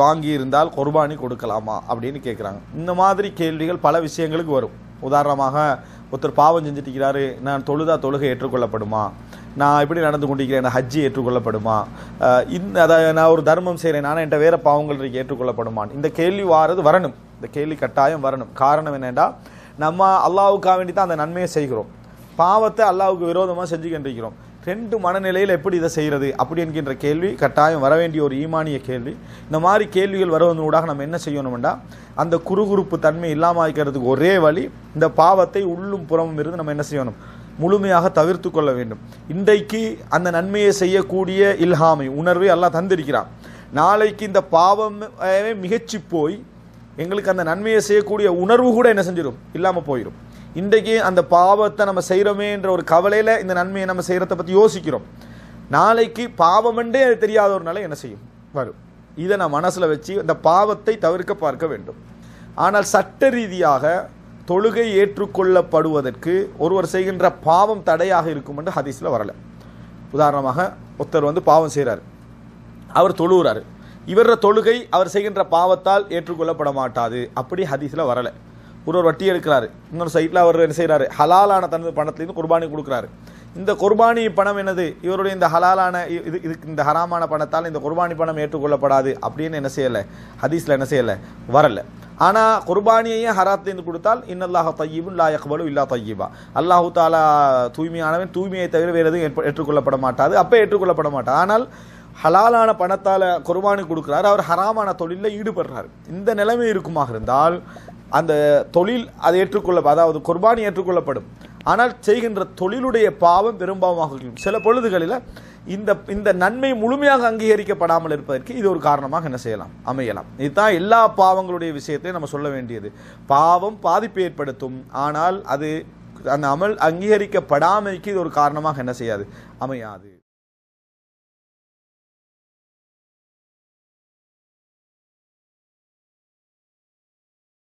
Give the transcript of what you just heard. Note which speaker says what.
Speaker 1: வாங்கி இருந்தால் குர்பானி கொடுக்கலாமா அப்படின்னு கேட்குறாங்க இந்த மாதிரி கேள்விகள் பல விஷயங்களுக்கு வரும் உதாரணமாக ஒருத்தர் பாவம் செஞ்சுட்டிருக்கிறாரு நான் தொழுதா தொழுகை ஏற்றுக்கொள்ளப்படுமா நான் இப்படி நடந்து கொண்டிருக்கிறேன் ஹஜ்ஜி ஏற்றுக்கொள்ளப்படுமா அஹ் இந்த அதை நான் ஒரு தர்மம் செய்கிறேன் நான் என்கிட்ட வேற பாவங்கள் இருக்கு ஏற்றுக்கொள்ளப்படுமான் இந்த கேள்வி வாரது வரணும் இந்த கேள்வி கட்டாயம் வரணும் காரணம் என்னென்னா நம்ம அல்லாவுக்காக வேண்டி தான் அந்த நன்மையை செய்கிறோம் பாவத்தை அல்லாவுக்கு விரோதமாக செஞ்சுக்கின்றிருக்கிறோம் ரெண்டு மனநிலையில் எப்படி இதை செய்கிறது அப்படி என்கின்ற கேள்வி கட்டாயம் வர வேண்டிய ஒரு ஈமானிய கேள்வி இந்த மாதிரி கேள்விகள் வருவதனூடாக நம்ம என்ன செய்யணும்னா அந்த குறுகுறுப்பு தன்மை இல்லாமல் இருக்கிறதுக்கு ஒரே வழி இந்த பாவத்தை உள்ளும் புறமும் இருந்து நம்ம என்ன செய்யணும் முழுமையாக தவிர்த்து கொள்ள வேண்டும் இன்றைக்கு அந்த நன்மையை செய்யக்கூடிய இல்ஹாமை உணர்வை எல்லாம் தந்திருக்கிறான் நாளைக்கு இந்த பாவம் மிகச்சி போய் எங்களுக்கு அந்த நன்மையை செய்யக்கூடிய உணர்வு கூட என்ன செஞ்சிடும் இல்லாமல் போயிடும் இன்றைக்கு அந்த பாவத்தை நம்ம செய்கிறோமேன்ற ஒரு கவலையில் இந்த நன்மையை நம்ம செய்கிறத பற்றி யோசிக்கிறோம் நாளைக்கு பாவமென்றே அது தெரியாத ஒரு நிலை என்ன செய்யும் வரும் இதை நான் மனசில் வச்சு அந்த பாவத்தை தவிர்க்க பார்க்க வேண்டும் ஆனால் சட்ட ரீதியாக தொழுகை ஏற்றுக்கொள்ளப்படுவதற்கு ஒருவர் செய்கின்ற பாவம் தடையாக இருக்கும் என்று ஹதீஸில் வரல உதாரணமாக ஒருத்தர் வந்து பாவம் செய்கிறார் அவர் தொழுகிறாரு இவர தொழுகை அவர் செய்கின்ற பாவத்தால் ஏற்றுக்கொள்ளப்பட மாட்டாது அப்படி ஹதீஸில் வரலை ஒரு ஒரு வட்டி எடுக்கிறாரு இன்னொரு சைட்டில் அவர் என்ன செய்கிறாரு ஹலாலான தனது பணத்துலேருந்து குர்பானி கொடுக்குறாரு இந்த குர்பானி பணம் என்னது இவருடைய இந்த ஹலாலான இ- இது இதுக்கு இந்த ஹராமான பணத்தால் இந்த குர்பானி பணம் ஏற்றுக்கொள்ளப்படாது அப்படின்னு என்ன செய்யலை ஹதீஸில் என்ன செய்யலை வரல ஆனால் குர்பானியையும் ஹராத்திலேருந்து கொடுத்தால் இன்னல்லாஹ் தையீபுன் லா யக்பலு இல்லா தையீபா அல்லாஹு தாலா தூய்மையானவன் தூய்மையை தவிர வேறு எதுவும் ஏற்ப- ஏற்றுக்கொள்ளப்பட மாட்டாது அப்போ ஏற்றுக்கொள்ளப்பட மாட்டாது ஆனால் ஹலாலான பணத்தால் குர்பானி கொடுக்குறாரு அவர் ஹராமான தொழிலில் ஈடுபடுறாரு இந்த நிலைமை இருக்குமாக இருந்தால் அந்த தொழில் அது ஏற்றுக்கொள்ள அதாவது குர்பானி ஏற்றுக்கொள்ளப்படும் ஆனால் செய்கின்ற தொழிலுடைய பாவம் பெரும்பாவமாக இருக்கும் சில பொழுதுகளில் இந்த இந்த நன்மை முழுமையாக அங்கீகரிக்கப்படாமல் இருப்பதற்கு இது ஒரு காரணமாக என்ன செய்யலாம் அமையலாம் இதுதான் எல்லா பாவங்களுடைய விஷயத்தையும் நம்ம சொல்ல வேண்டியது பாவம் பாதிப்பை ஏற்படுத்தும் ஆனால் அது அந்த அமல் அங்கீகரிக்கப்படாமைக்கு இது ஒரு காரணமாக என்ன செய்யாது அமையாது